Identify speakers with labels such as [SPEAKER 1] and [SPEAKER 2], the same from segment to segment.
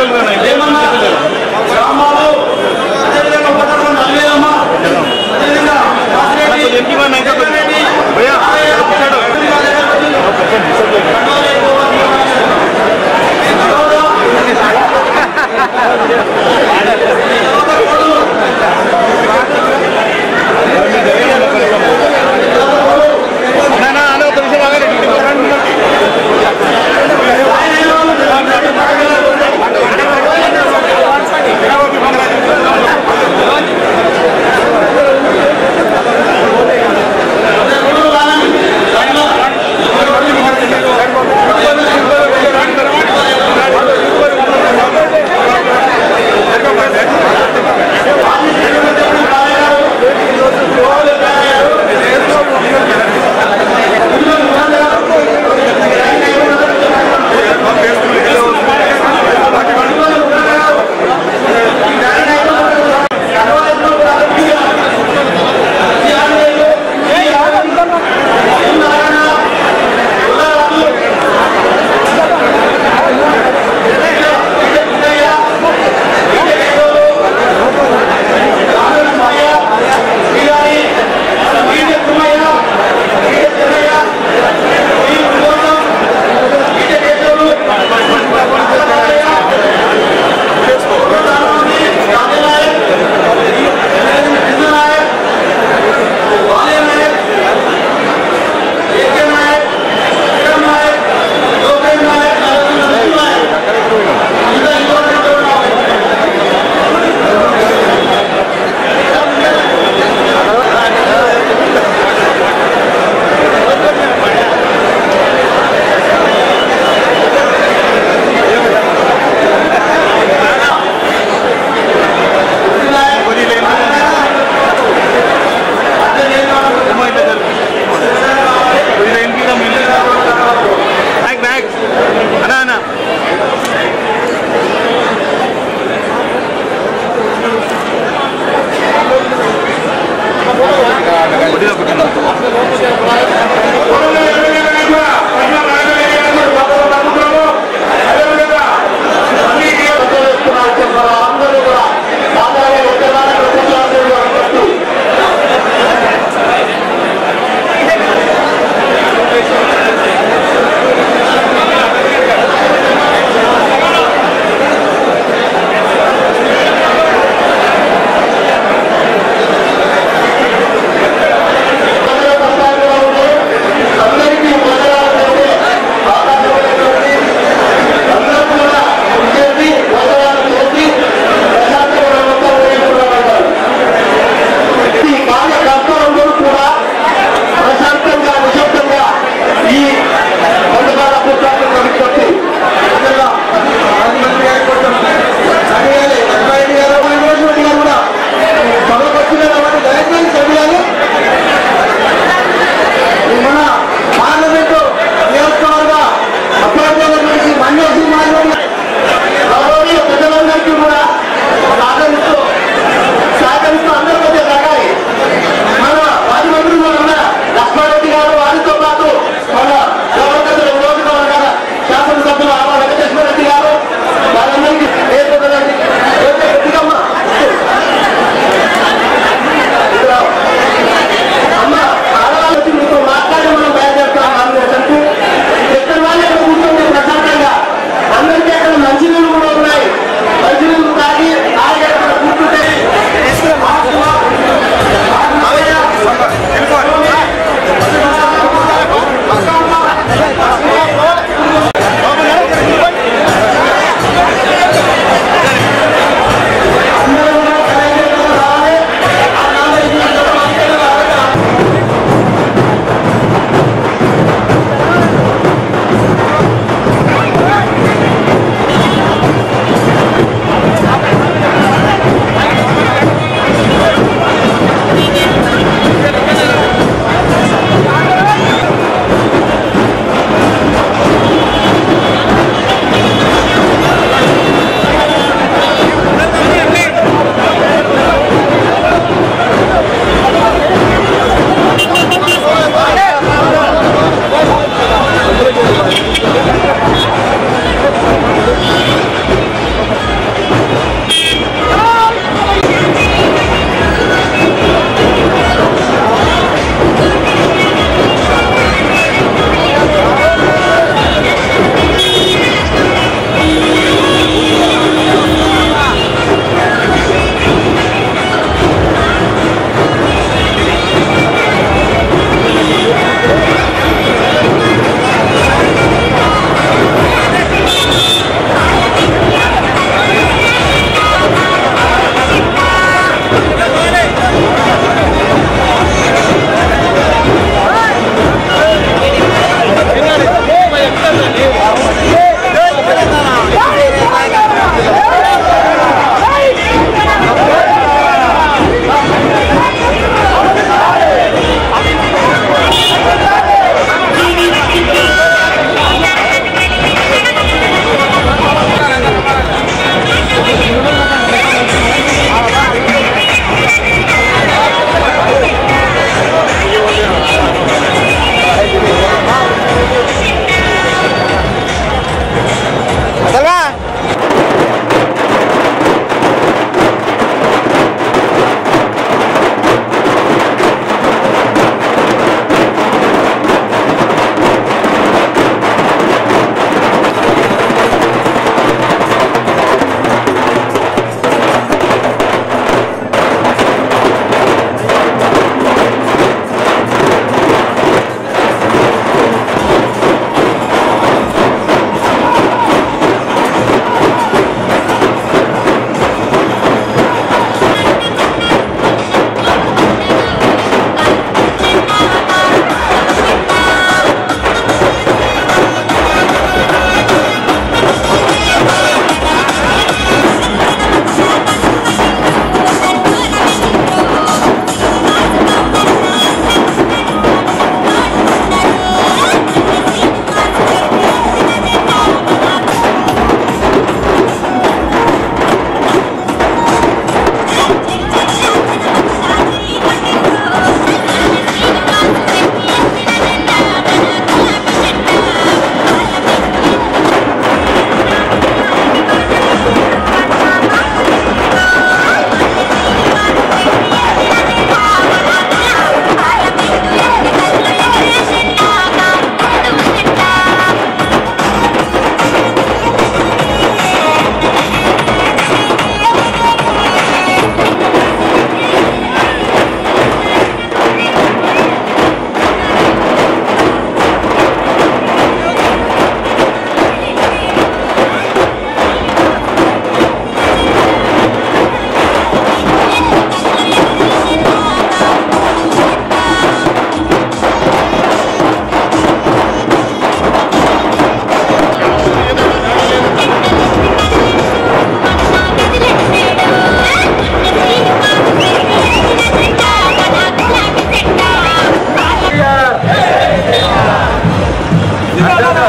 [SPEAKER 1] గ్రామాలు అదేవిధంగా ఉపతరం నల్లేదమ్మ అదేవిధంగా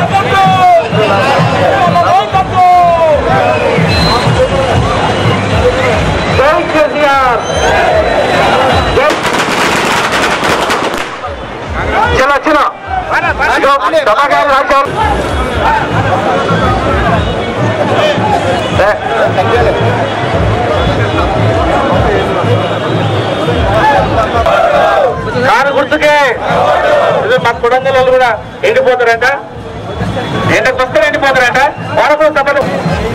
[SPEAKER 2] జై కేసీఆర్ చలో చలో దబాగా రాజ్యం కారు గుర్తుకే ఇది మా కుటుంబాల వాళ్ళు కూడా ఎండిపోతారంట ఎండకు వస్తే ఎండిపోతారంట వాళ్ళకు తప్పదు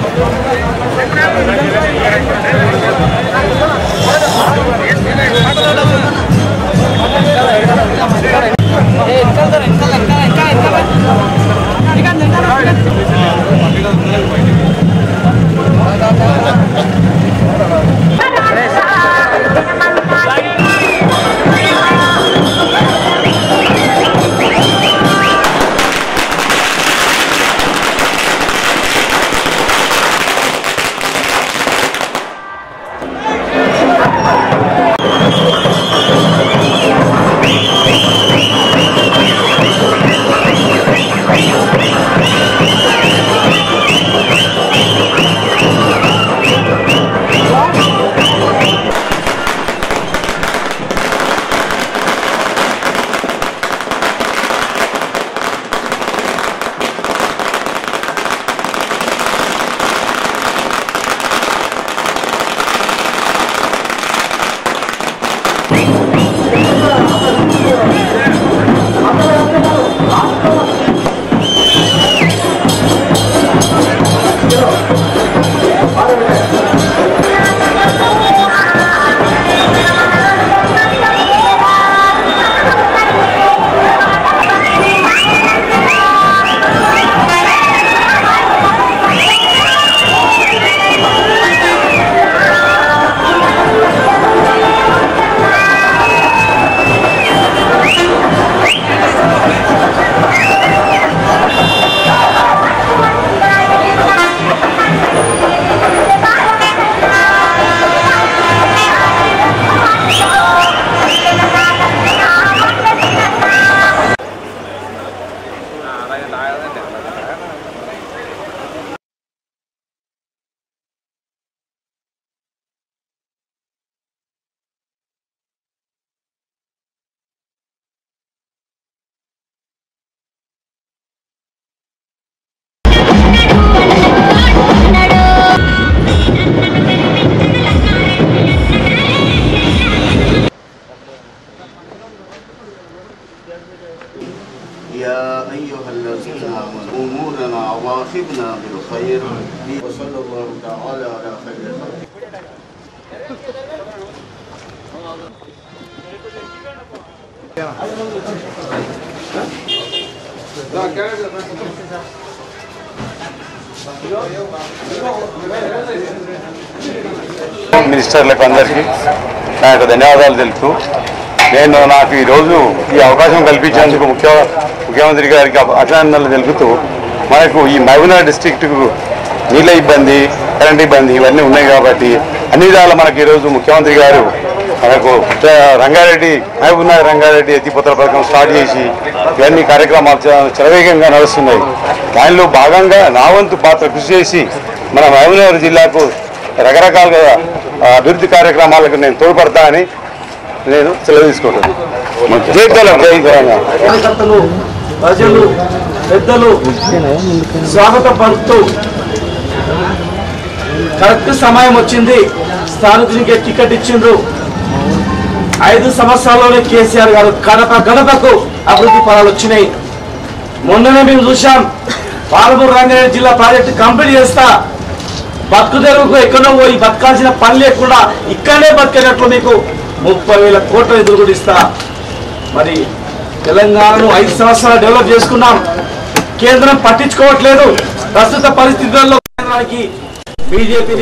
[SPEAKER 3] يا أيها الذين آمنوا أمورنا عواقبنا بالخير وصلى الله تعالى على خير خلقه
[SPEAKER 4] మినిస్టర్లకు అందరికీ నా యొక్క ధన్యవాదాలు తెలుపుతూ నేను నాకు ఈరోజు ఈ అవకాశం కల్పించేందుకు ముఖ్య ముఖ్యమంత్రి గారికి అభినందనలు తెలుపుతూ మనకు ఈ మహబూబ్నగర్ డిస్టిక్ట్కు నీళ్ళ ఇబ్బంది కరెంట్ ఇబ్బంది ఇవన్నీ ఉన్నాయి కాబట్టి అన్ని విధాల మనకు ఈరోజు ముఖ్యమంత్రి గారు మనకు చ- రంగారెడ్డి మహబూబ్నగర్ రంగారెడ్డి ఎత్తిపోతల పథకం స్టార్ట్ చేసి ఇవన్నీ కార్యక్రమాలు చ- శరవేగంగా నడుస్తున్నాయి దానిలో భాగంగా నా వంతు పాత్ర కృషి చేసి మన మహబూబ్నగర్ జిల్లాకు రకరకాలుగా ఆ, అభివృద్ధి కార్యక్రమాలకు నేను తోడ్పడతా అని నేను సెలవు తీసుకుంటాను జై తెలంగాణ, జై తెలంగాణ.
[SPEAKER 1] కార్యకర్తలు ప్రజలు పెద్దలు స్వాగతం పలుకుతూ కరెక్ట్ సమయం వచ్చింది స్థానికునికి టికెట్ ఇచ్చిండ్రు ఐదు సంవత్సరాల్లోనే కేసీఆర్ గారు గడప గడపకు అభివృద్ధి ఫలాలు వచ్చినాయి మొన్ననే మేము చూసాం పాలమూరు రంగారెడ్డి జిల్లా ప్రాజెక్టు కంప్లీట్ చేస్తా బతుకు తెరువుకు ఎక్కడో పోయి బతకాల్సిన పని లేకుండా ఇక్కడే బతికేటట్లు మీకు ముప్పై వేల కోట్ల నిధులు కూడా ఇస్తా మరి తెలంగాణను ఐదు సంవత్సరాలు డెవలప్ చేసుకున్నాం కేంద్రం పట్టించుకోవట్లేదు ప్రస్తుత పరిస్థితుల్లో కేంద్రానికి బీజేపీని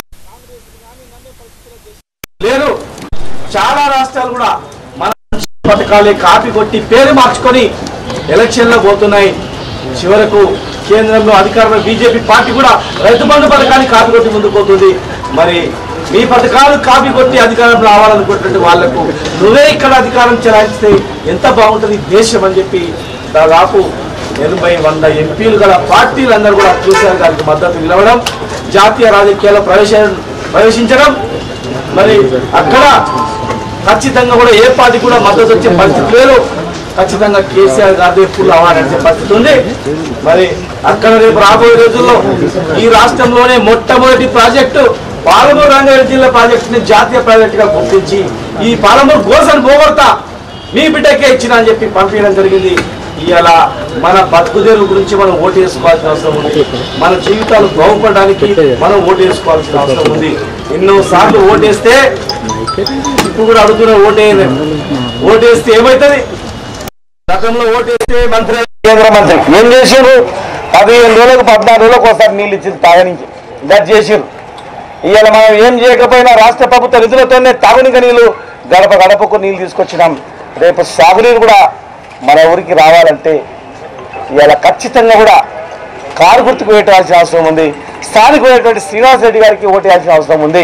[SPEAKER 1] లేరు చాలా రాష్ట్రాలు కూడా మన పథకాలే కాపీ కొట్టి పేరు మార్చుకొని ఎలక్షన్లో పోతున్నాయి చివరకు కేంద్రంలో అధికారంలో బీజేపీ పార్టీ కూడా రైతు బంధు పథకాన్ని కాపీ కొట్టి ముందుకు పోతుంది మరి మీ పథకాలు కాపీ కొట్టి అధికారం రావాలనుకున్నటువంటి వాళ్లకు నువ్వే ఇక్కడ అధికారం చెలాయిస్తే ఎంత బాగుంటుంది ఈ దేశం అని చెప్పి దాదాపు ఎనభై వంద ఎంపీలు గల పార్టీలందరూ కూడా కేసీఆర్ గారికి మద్దతు నిలవడం జాతీయ రాజకీయాల్లో ప్రవేశ ప్రవేశించడం మరి అక్కడ ఖచ్చితంగా కూడా ఏ పార్టీ కూడా మద్దతు వచ్చే పరిస్థితి లేదు ఖచ్చితంగా కేసీఆర్ గారి ఫుల్ అవార్డు వచ్చే పరిస్థితి ఉంది మరి అక్కడ రేపు రాబోయే రోజుల్లో ఈ రాష్ట్రంలోనే మొట్టమొదటి ప్రాజెక్టు పాలమూరు రంగారెడ్డి జిల్లా ప్రాజెక్టుని జాతీయ ప్రాజెక్టుగా గుర్తించి ఈ పాలమూరు గోసను పోగొడతా మీ బిడ్డకే ఇచ్చిన అని చెప్పి పంపించడం జరిగింది ఇవాళ మన బతుకుదేరు గురించి మనం ఓటు వేసుకోవాల్సిన అవసరం ఉంది మన జీవితాలు బాగుపడడానికి మనం ఓటు వేసుకోవాల్సిన అవసరం ఉంది ఎన్నో సార్లు ఓటేస్తే ఇప్పుడు కూడా అడుగుతున్న ఓటేయలేదు ఓటేస్తే ఏమవుతుంది గతంలో ఓటేస్తే మంత్రి
[SPEAKER 5] కేంద్ర మంత్రి ఏం చేసిర్రు పదిహేను రోజులకు పద్నాలుగు రోజులకు ఒకసారి నీళ్ళు ఇచ్చింది తాగనికి గది చేసిర్రు ఇవాళ మనం ఏం చేయకపోయినా రాష్ట్ర ప్రభుత్వ నిధులతోనే తాగునిక నీళ్ళు గడప గడపకు నీళ్ళు తీసుకొచ్చినాం రేపు సాగునీరు కూడా మన ఊరికి రావాలంటే ఇవాళ ఖచ్చితంగా కూడా కారు గుర్తుకు వేయాల్సిన అవసరం ఉంది స్థానికమైనటువంటి శ్రీనివాస్ రెడ్డి గారికి ఓటేయాల్సిన అవసరం ఉంది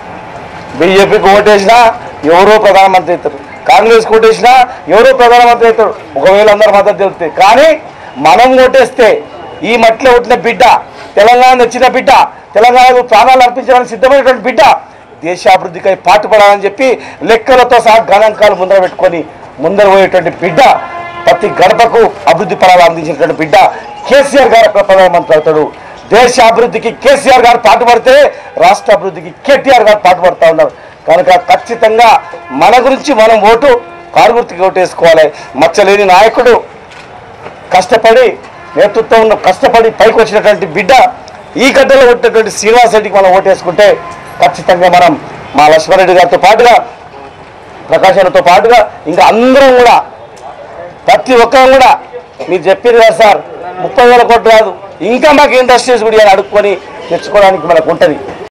[SPEAKER 5] బీజేపీకి ఓటేసినా ఎవరో ప్రధానమంత్రి అవుతారు కాంగ్రెస్ ఓటేసినా ఎవరో ప్రధానమంత్రి అవుతారు ఒకవేళ అందరు మద్దతు తెలుస్తుంది కానీ మనం ఓటేస్తే ఈ మట్టిలో పుట్టిన బిడ్డ తెలంగాణ వచ్చిన బిడ్డ తెలంగాణకు ప్రాణాలు అర్పించడానికి సిద్ధమైనటువంటి బిడ్డ దేశాభివృద్ధికై పాటుపడాలని చెప్పి లెక్కలతో సహా గణాంకాలు ముందర పెట్టుకొని ముందర పోయేటువంటి బిడ్డ ప్రతి గడపకు అభివృద్ధి ఫలాలు అందించినటువంటి బిడ్డ కేసీఆర్ గారు ప్రధానమంత్రి అవుతాడు దేశ అభివృద్ధికి కేసీఆర్ గారు పాటుపడితే రాష్ట్ర అభివృద్ధికి కేటీఆర్ గారు పాటుపడతా ఉన్నారు కనుక ఖచ్చితంగా మన గురించి మనం ఓటు కారు గుర్తుకి ఓటు వేసుకోవాలి మచ్చలేని నాయకుడు కష్టపడి నేతృత్వం ఉన్న కష్టపడి పైకి వచ్చినటువంటి బిడ్డ ఈ గడ్డలో ఉన్నటువంటి శ్రీనివాస్ రెడ్డికి మనం ఓటేసుకుంటే ఖచ్చితంగా మనం మా లక్ష్మణరెడ్డి గారితో పాటుగా ప్రకాశాలతో పాటుగా ఇంకా అందరం కూడా ప్రతి ఒక్కరం కూడా మీరు చెప్పింది కదా సార్ ముప్పై వేల కోట్లు కాదు ఇంకా మాకు ఇండస్ట్రీస్ కూడా ఇవ్వాలి అడుక్కొని తెచ్చుకోవడానికి మనకు ఉంటుంది